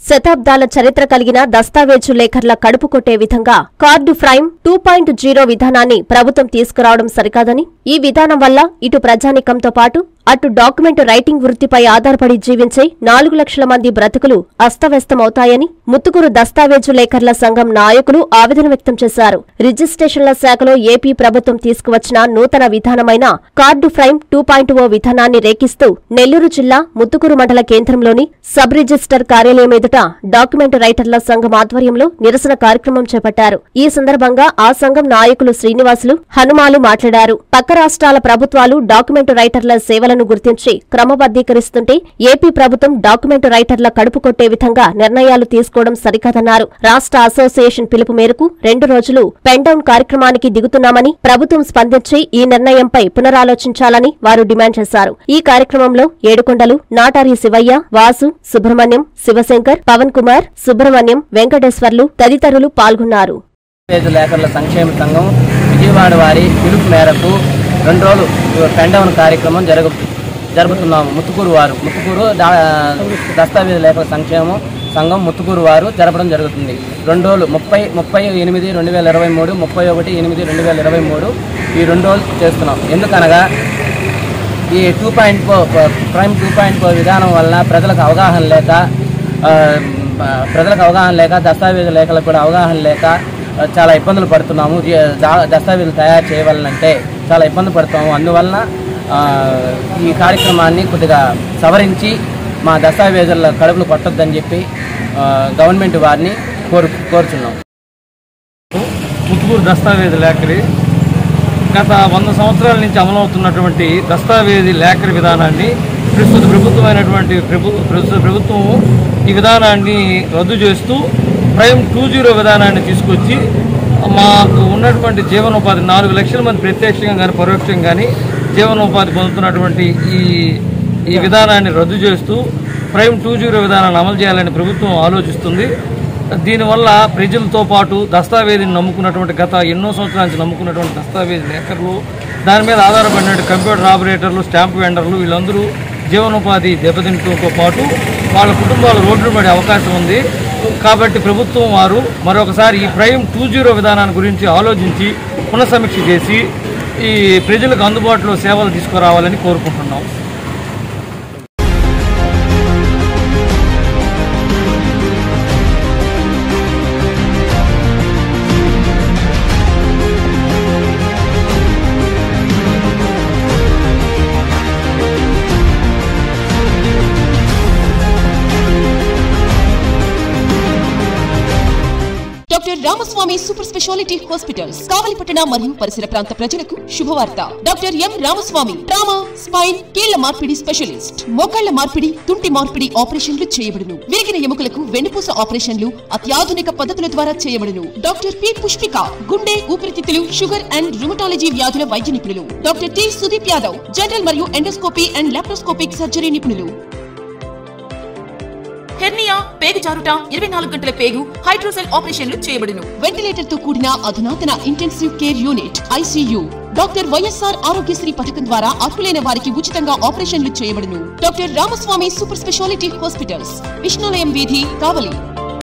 శతాబ్దాల చరిత్ర కలిగిన దస్తావేజు లేఖర్ల కడుపు కొట్టే విధంగా card prime two point zero విధానాన్ని ప్రభుత్వం తీసుకురావడం సరికాదని ఈ విధానం వల్ల ఇటు ప్రజానికంతో పాటు అటు డాక్యుమెంట్ రైటింగ్ వృత్తిపై ఆధారపడి జీవించే నాలుగు లక్షల మంది బ్రతుకులు అస్తవ్యస్తమవుతాయని ముత్తుకూరు దస్తావేజు లేఖర్ల సంఘం నాయకులు ఆవేదన వ్యక్తం చేశారు రిజిస్ట్రేషన్ల శాఖలో ఏపీ ప్రభుత్వం తీసుకువచ్చిన నూతన విధానమైన card prime two point O విధానాన్ని రేకిస్తూ నెల్లూరు జిల్లా ముత్తుకూరు మండల కేంద్రంలోని సబ్ రిజిస్టర్ కార్యాలయం ఎదుట డాక్యుమెంట్ రైటర్ల సంఘం ఆధ్వర్యంలో నిరసన కార్యక్రమం చేపట్టారు ఈ సందర్భంగా ఆ సంఘం నాయకులు శ్రీనివాసులు హనుమాలు మాట్లాడారు పక్క రాష్ట్రాల ప్రభుత్వాలు డాక్యుమెంట్ రైటర్ల సేవలను గుర్తించి క్రమబద్దీకరిస్తుంటే ఏపీ ప్రభుత్వం డాక్యుమెంట్ రైటర్ల కడుపు కొట్టే విధంగా నిర్ణయాలు తీసుకోవడం సరికాదన్నారు రాష్ట్ర అసోసియేషన్ పిలుపు మేరకు రెండు రోజులు పెన్డౌన్ కార్యక్రమానికి దిగుతున్నామని ప్రభుత్వం స్పందించి ఈ నిర్ణయంపై పునరాలోచించాలని వారు డిమాండ్ చేశారు ఈ కార్యక్రమంలో ఏడుకొండలు నాటారి శివయ్య వాసు సుబ్రహ్మణ్యం శివశంకర్ పవన్ కుమార్ సుబ్రహ్మణ్యం వెంకటేశ్వర్లు తదితరులు పాల్గొన్నారు పేద లేఖర్ల సంక్షేమ సంఘం విజయవాడ వారి పిలుపు మేరకు రెండు రోజులు పెండవన్ కార్యక్రమం జరగ జరుపుతున్నాము ముత్తుకూరు వారు ముత్తుకూరు దా- దస్తావేజు లేఖల సంక్షేమం సంఘం ముత్తుకూరు వారు జరపడం జరుగుతుంది రెండు రోజులు ముప్పై ముప్పై ఎనిమిది రెండు వేల ఇరవై మూడు ముప్పై ఒకటి ఎనిమిది రెండు వేల ఇరవై మూడు ఈ రెండు రోజులు చేస్తున్నాం ఎందుకనగా ఈ two point four prime two point four విధానం వల్ల ప్రజలకు అవగాహన లేక ఆ, ప్రజలకు అవగాహన లేక దస్తావేజు లేఖలకు కూడా అవగాహన లేక ఆ, చాలా ఇబ్బందులు పడుతున్నాము జీ- దా- దస్తావేజులు తయారు చేయవాలంటే చాలా ఇబ్బంది పడుతాము అందువలన ఆ, ఈ కార్యక్రమాన్ని కొద్దిగా సవరించి మా దస్తావేజుల కడుపులు కొట్టొద్దని చెప్పి ఆ, గవర్నమెంట్ వారిని కోరు కోరుచున్నాం ముత్తుకూరు దస్తావేజు లేఖరి గత వంద సంవత్సరాల నుంచి అమలవుతున్నటువంటి దస్తావేజీ లేఖరి విధానాన్ని ప్రస్తుత ప్రభుత్వమైనటువంటి ప్రభు ప్రస్తుత ప్రభుత్వం ఈ విధానాన్ని రద్దు చేస్తూ ప్రైమ్ టూ జీరో విధానాన్ని తీసుకొచ్చి మాకు ఉన్నటువంటి జీవనోపాధి నాలుగు లక్షల మంది ప్రత్యక్షంగా కానీ పరోక్షంగా కానీ జీవనోపాధి పొందుతున్నటువంటి ఈ ఈ విధానాన్ని రద్దు చేస్తూ ప్రైమ్ టూ జీరో విధానాన్ని అమలు చేయాలని ప్రభుత్వం ఆలోచిస్తుంది దీనివల్ల ప్రజలతో పాటు దస్తావేజీని నమ్ముకున్నటువంటి గత ఎన్నో సంవత్సరాల నుంచి నమ్ముకున్నటువంటి దస్తావేజీ లేఖర్లు దాని మీద ఆధారపడిన కంప్యూటర్ ఆపరేటర్లు స్టాంప్ వెండర్లు వీళ్ళందరూ జీవనోపాధి దెబ్బతింటంతో పాటు వాళ్ళ కుటుంబాలు రోడ్డు పడే అవకాశం ఉంది కాబట్టి ప్రభుత్వం వారు మరొకసారి ఈ ప్రైమ్ టూ జీరో విధానాన్ని గురించి ఆలోచించి పునఃసమీక్ష చేసి ఈ ప్రజలకు అందుబాటులో సేవలు తీసుకురావాలని కోరుకుంటున్నాం doctor Ramaswamy super speciality hospitals కావలిపట్టణ మరియు పరిసర ప్రాంత ప్రజలకు శుభవార్త doctor M Ramaswamy trauma spine కీళ్ల మార్పిడి స్పెషలిస్ట్ మోకాళ్ల మార్పిడి తుంటి మార్పిడి ఆపరేషన్లు చేయబడును విరిగిన ఎముకలకు వెన్నుపూస ఆపరేషన్లు అత్యాధునిక పద్ధతుల ద్వారా చేయబడును డాక్టర్ పి పుష్పిక గుండె ఊపిరితిత్తులు షుగర్ అండ్ రుమటాలజీ వ్యాధుల వైద్య నిపుణులు doctor T Sudeep Yadav general మరియు ఎండోస్కోపీ అండ్ లాప్రోస్కోపిక్ సర్జరీ నిపుణులు హెర్నియా పేగు జారుట ఇరవై నాలుగు గంటల పేగు హైడ్రోసెల్ ఆపరేషన్లు చేయబడును వెంటిలేటర్ తో కూడిన అధునాతన intensive care unit ICU doctor YSR Aarogyasri పథకం ద్వారా అర్హులైన వారికి ఉచితంగా ఆపరేషన్లు చేయబడును doctor Ramaswamy super speciality hospitals Vishnulayam వీధి కావలి